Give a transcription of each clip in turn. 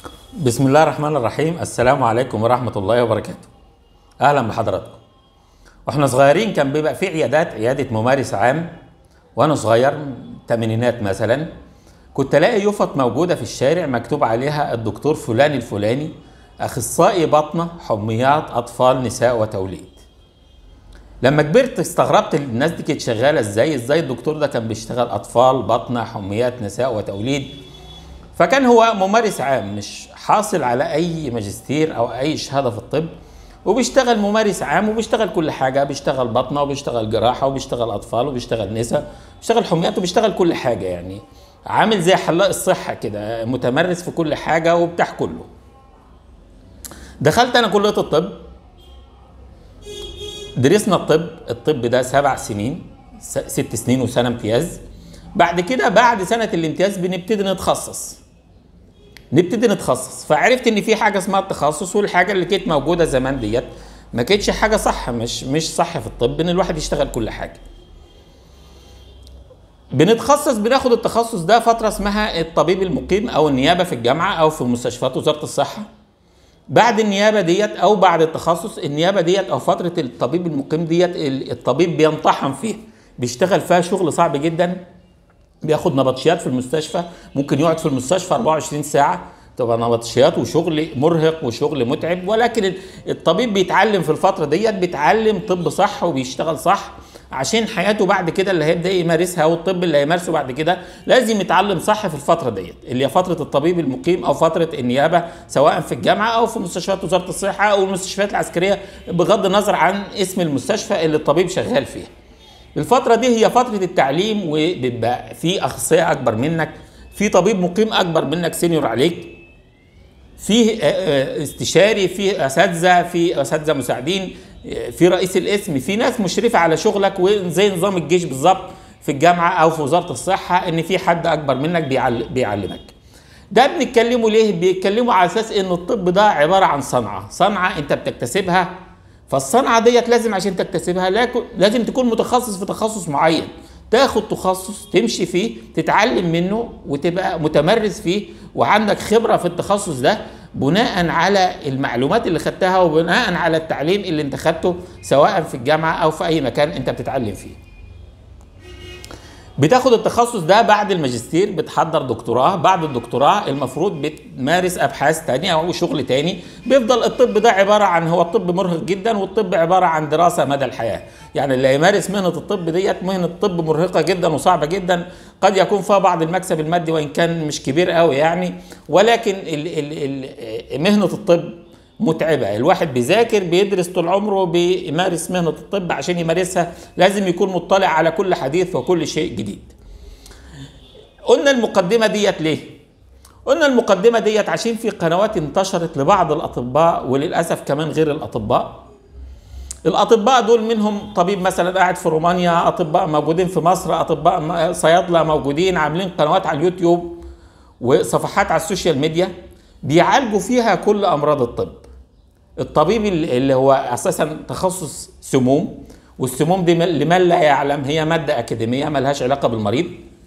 بسم الله الرحمن الرحيم السلام عليكم ورحمة الله وبركاته أهلا بحضراتكم واحنا صغيرين كان بيبقى في عيادات عيادة ممارس عام وانا صغير تمانينات مثلا كنت الاقي يفط موجودة في الشارع مكتوب عليها الدكتور فلان الفلاني اخصائي بطنة حميات اطفال نساء وتوليد لما كبرت استغربت الناس دي كانت شغالة ازاي ازاي الدكتور ده كان بيشتغل اطفال بطنة حميات نساء وتوليد فكان هو ممارس عام مش حاصل على اي ماجستير او اي شهاده في الطب وبيشتغل ممارس عام وبيشتغل كل حاجه بيشتغل بطنه وبيشتغل جراحه وبيشتغل اطفال وبيشتغل نساء بيشتغل حميات وبيشتغل كل حاجه يعني عامل زي حلاق الصحه كده متمرس في كل حاجه وبتاع كله دخلت انا كليه الطب درسنا الطب الطب ده سبع سنين س- ست سنين وسنه امتياز بعد كده بعد سنه الامتياز بنبتدي نتخصص نبتدي نتخصص فعرفت ان في حاجه اسمها التخصص والحاجه اللي كانت موجوده زمان ديت ما كانتش حاجه صح مش مش صح في الطب ان الواحد يشتغل كل حاجه بنتخصص بناخد التخصص ده فتره اسمها الطبيب المقيم او النيابه في الجامعه او في مستشفيات وزاره الصحه بعد النيابه ديت او بعد التخصص النيابه ديت او فتره الطبيب المقيم ديت ال- الطبيب بينطحن فيها بيشتغل فيها شغل صعب جدا بياخد نبطشيات في المستشفى ممكن يقعد في المستشفى 24 ساعه تبقى نبطشيات وشغل مرهق وشغل متعب ولكن ال- الطبيب بيتعلم في الفتره ديت بيتعلم طب صح وبيشتغل صح عشان حياته بعد كده اللي هيبدا يمارسها والطب اللي هيمارسه بعد كده لازم يتعلم صح في الفتره ديت اللي هي فتره الطبيب المقيم او فتره النيابه سواء في الجامعه او في مستشفيات وزاره الصحه او المستشفيات العسكريه بغض النظر عن اسم المستشفى اللي الطبيب شغال فيها الفترة دي هي فترة التعليم وبيبقى في أخصائي أكبر منك في طبيب مقيم أكبر منك سينيور عليك في استشاري في أساتذة في أساتذة مساعدين آه، في رئيس القسم في ناس مشرفة على شغلك وزي نظام الجيش بالظبط في الجامعة أو في وزارة الصحة إن في حد أكبر منك بيعل- بيعلمك ده بنتكلموا ليه؟ بيتكلموا على اساس ان الطب ده عباره عن صنعه، صنعه انت بتكتسبها فالصنعه ديت لازم عشان تكتسبها لاكو- لازم تكون متخصص في تخصص معين، تاخد تخصص تمشي فيه، تتعلم منه وتبقى متمرس فيه وعندك خبره في التخصص ده بناء على المعلومات اللي خدتها وبناء على التعليم اللي انت خدته سواء في الجامعه او في اي مكان انت بتتعلم فيه. بتاخد التخصص ده بعد الماجستير بتحضر دكتوراه بعد الدكتوراه المفروض بتمارس ابحاث تانية او شغل تاني بيفضل الطب ده عباره عن هو الطب مرهق جدا والطب عباره عن دراسه مدى الحياه يعني اللي هيمارس مهنه الطب ديت مهنه طب مرهقه جدا وصعبه جدا قد يكون فيها بعض المكسب المادي وان كان مش كبير قوي يعني ولكن ال ال ال مهنه الطب متعبة الواحد بيذاكر بيدرس طول عمره بيمارس مهنة الطب عشان يمارسها لازم يكون مطلع على كل حديث وكل شيء جديد قلنا المقدمة ديت ليه قلنا المقدمة ديت عشان في قنوات انتشرت لبعض الأطباء وللأسف كمان غير الأطباء الأطباء دول منهم طبيب مثلا قاعد في رومانيا أطباء موجودين في مصر أطباء م- صيادلة موجودين عاملين قنوات على اليوتيوب وصفحات على السوشيال ميديا بيعالجوا فيها كل أمراض الطب الطبيب اللي اللي هو اساسا تخصص سموم والسموم دي لمن لا يعلم هي ماده اكاديميه ملهاش علاقه بالمريض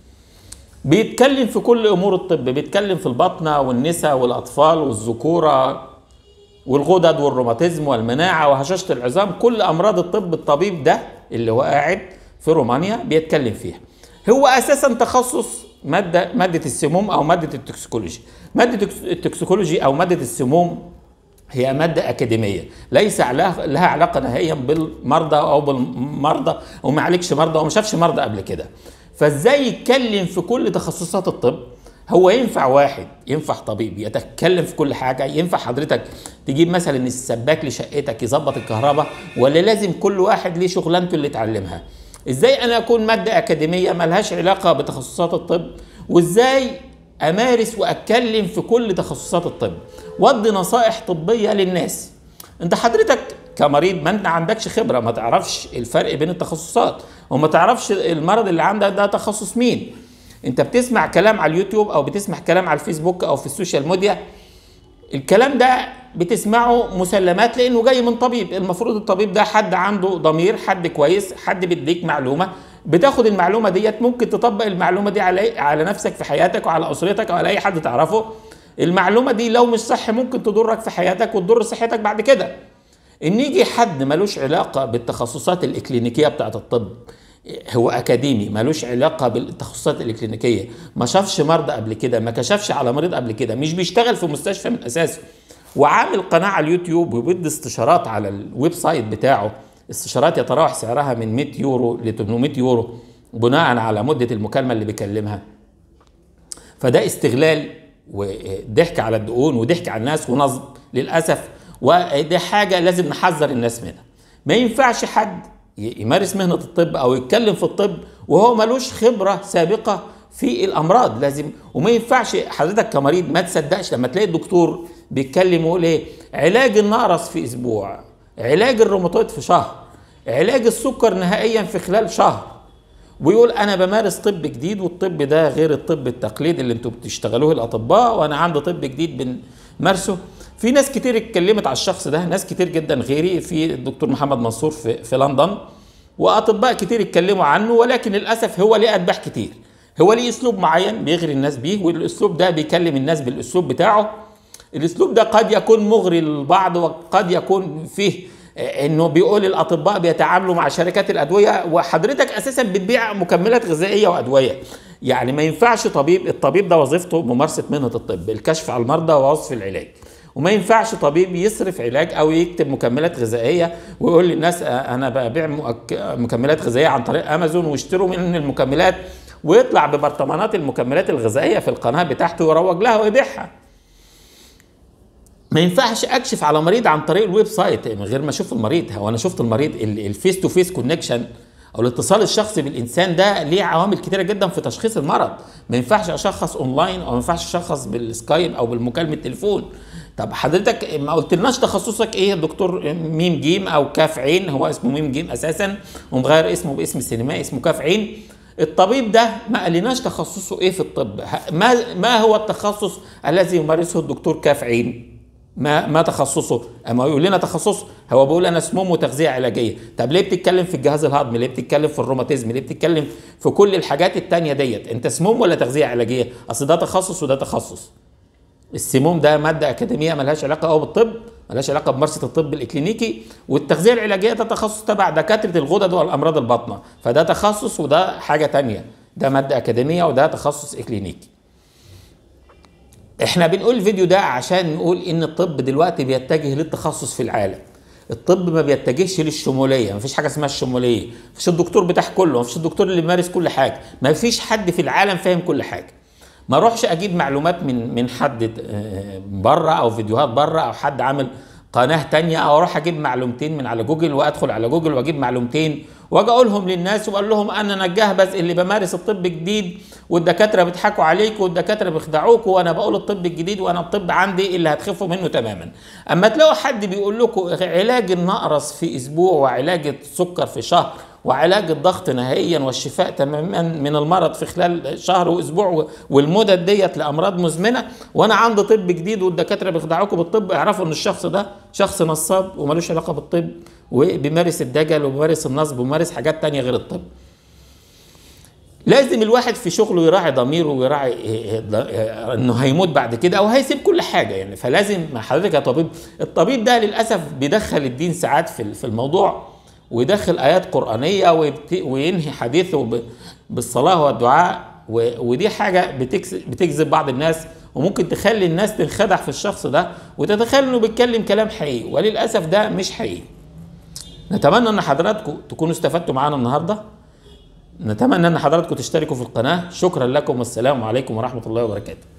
بيتكلم في كل امور الطب بيتكلم في البطنه والنساء والاطفال والذكوره والغدد والروماتيزم والمناعه وهشاشه العظام كل امراض الطب الطبيب ده اللي هو قاعد في رومانيا بيتكلم فيها هو اساسا تخصص ماده ماده السموم او ماده التوكسيكولوجي ماده التوكسيكولوجي او ماده السموم هي مادة أكاديمية ليس لها لها علاقة نهائيا بالمرضى أو بالمرضى وما عليكش مرضى وما شافش مرضى قبل كده فازاي يتكلم في كل تخصصات الطب هو ينفع واحد ينفع طبيب يتكلم في كل حاجة ينفع حضرتك تجيب مثلا السباك لشقتك يظبط الكهرباء ولا لازم كل واحد ليه شغلانته اللي يتعلمها ازاي انا اكون مادة اكاديمية ملهاش علاقة بتخصصات الطب وازاي امارس واتكلم في كل تخصصات الطب وادي نصائح طبيه للناس انت حضرتك كمريض ما انت عندكش خبره ما تعرفش الفرق بين التخصصات وما تعرفش المرض اللي عندك ده تخصص مين انت بتسمع كلام على اليوتيوب او بتسمع كلام على الفيسبوك او في السوشيال ميديا الكلام ده بتسمعه مسلمات لانه جاي من طبيب المفروض الطبيب ده حد عنده ضمير حد كويس حد بيديك معلومه بتاخد المعلومه ديت ممكن تطبق المعلومه دي على على نفسك في حياتك وعلى اسرتك او على اي حد تعرفه المعلومه دي لو مش صح ممكن تضرك في حياتك وتضر صحتك بعد كده ان يجي حد ملوش علاقه بالتخصصات الاكلينيكيه بتاعت الطب هو اكاديمي ملوش علاقه بالتخصصات الاكلينيكيه ما شافش مرضى قبل كده ما كشفش على مريض قبل كده مش بيشتغل في مستشفى من اساسه وعامل قناه على اليوتيوب وبيدي استشارات على الويب سايت بتاعه استشارات يتراوح سعرها من 100 يورو ل 800 يورو بناء على مده المكالمه اللي بيكلمها فده استغلال وضحك على الدقون وضحك على الناس ونصب للاسف ودي حاجه لازم نحذر الناس منها ما ينفعش حد يمارس مهنه الطب او يتكلم في الطب وهو ملوش خبره سابقه في الامراض لازم وما ينفعش حضرتك كمريض ما تصدقش لما تلاقي الدكتور بيتكلم ويقول ايه علاج النقرس في اسبوع علاج الروماتويد في شهر علاج السكر نهائيا في خلال شهر ويقول انا بمارس طب جديد والطب ده غير الطب التقليدي اللي انتوا بتشتغلوه الاطباء وانا عندي طب جديد بنمارسه في ناس كتير اتكلمت على الشخص ده ناس كتير جدا غيري في الدكتور محمد منصور في, في لندن واطباء كتير اتكلموا عنه ولكن للاسف هو ليه اتباع كتير هو ليه اسلوب معين بيغري الناس بيه والاسلوب ده بيكلم الناس بالاسلوب بتاعه الاسلوب ده قد يكون مغري للبعض وقد يكون فيه انه بيقول الاطباء بيتعاملوا مع شركات الادويه وحضرتك اساسا بتبيع مكملات غذائيه وادويه يعني ما ينفعش طبيب الطبيب ده وظيفته ممارسه مهنه الطب الكشف على المرضى ووصف العلاج وما ينفعش طبيب يصرف علاج او يكتب مكملات غذائيه ويقول للناس انا ببيع مكملات غذائيه عن طريق امازون واشتروا من المكملات ويطلع ببرطمانات المكملات الغذائيه في القناه بتاعته ويروج لها ويبيعها ما ينفعش اكشف على مريض عن طريق الويب سايت من غير ما اشوف المريض هو انا شفت المريض الفيس تو فيس كونكشن او الاتصال الشخصي بالانسان ده ليه عوامل كتيره جدا في تشخيص المرض ما ينفعش اشخص اونلاين او ما ينفعش اشخص بالسكايب او بالمكالمه تليفون طب حضرتك ما قلتلناش تخصصك ايه يا دكتور ميم جيم او كاف عين هو اسمه ميم جيم اساسا ومغير اسمه باسم السينمائي اسمه كاف عين الطبيب ده ما قالناش تخصصه ايه في الطب ما ما هو التخصص الذي يمارسه الدكتور كاف عين ما ما تخصصه اما يقول لنا تخصصه هو بيقول انا سموم وتغذيه علاجيه طب ليه بتتكلم في الجهاز الهضمي ليه بتتكلم في الروماتيزم ليه بتتكلم في كل الحاجات التانية ديت انت سموم ولا تغذيه علاجيه اصل ده تخصص وده تخصص السموم ده ماده اكاديميه ملهاش علاقه قوي بالطب ملهاش علاقه بممارسه الطب الاكلينيكي والتغذيه العلاجيه ده تخصص تبع دكاتره الغدد والامراض الباطنه فده تخصص وده حاجه تانية ده ماده اكاديميه وده تخصص اكلينيكي احنا بنقول الفيديو ده عشان نقول ان الطب دلوقتي بيتجه للتخصص في العالم الطب ما بيتجهش للشموليه ما فيش حاجه اسمها الشموليه ما فيش الدكتور بتاع كله ما فيش الدكتور اللي بيمارس كل حاجه ما فيش حد في العالم فاهم كل حاجه ما اروحش اجيب معلومات من من حد بره او فيديوهات بره او حد عامل قناه تانية او اروح اجيب معلومتين من على جوجل وادخل على جوجل واجيب معلومتين واجي اقولهم للناس واقول لهم انا نجاه بس اللي بمارس الطب الجديد والدكاتره بيضحكوا عليك والدكاتره بيخدعوك وانا بقول الطب الجديد وانا الطب عندي اللي هتخفوا منه تماما اما تلاقوا حد بيقول لكم علاج النقرس في اسبوع وعلاج السكر في شهر وعلاج الضغط نهائيا والشفاء تماما من المرض في خلال شهر واسبوع والمدد ديت لامراض مزمنه وانا عندي طب جديد والدكاتره بيخدعوكم بالطب اعرفوا ان الشخص ده شخص نصاب وملوش علاقه بالطب وبيمارس الدجل وبيمارس النصب وبيمارس حاجات تانية غير الطب لازم الواحد في شغله يراعي ضميره ويراعي انه هيموت بعد كده او هيسيب كل حاجه يعني فلازم حضرتك يا طبيب الطبيب ده للاسف بيدخل الدين ساعات في الموضوع ويدخل ايات قرانيه وينهي حديثه بالصلاه والدعاء ودي حاجه بتجذب بعض الناس وممكن تخلي الناس تنخدع في الشخص ده وتتخيل انه بيتكلم كلام حقيقي وللاسف ده مش حقيقي نتمنى ان حضراتكم تكونوا استفدتوا معانا النهارده نتمنى ان حضراتكم تشتركوا في القناه شكرا لكم والسلام عليكم ورحمه الله وبركاته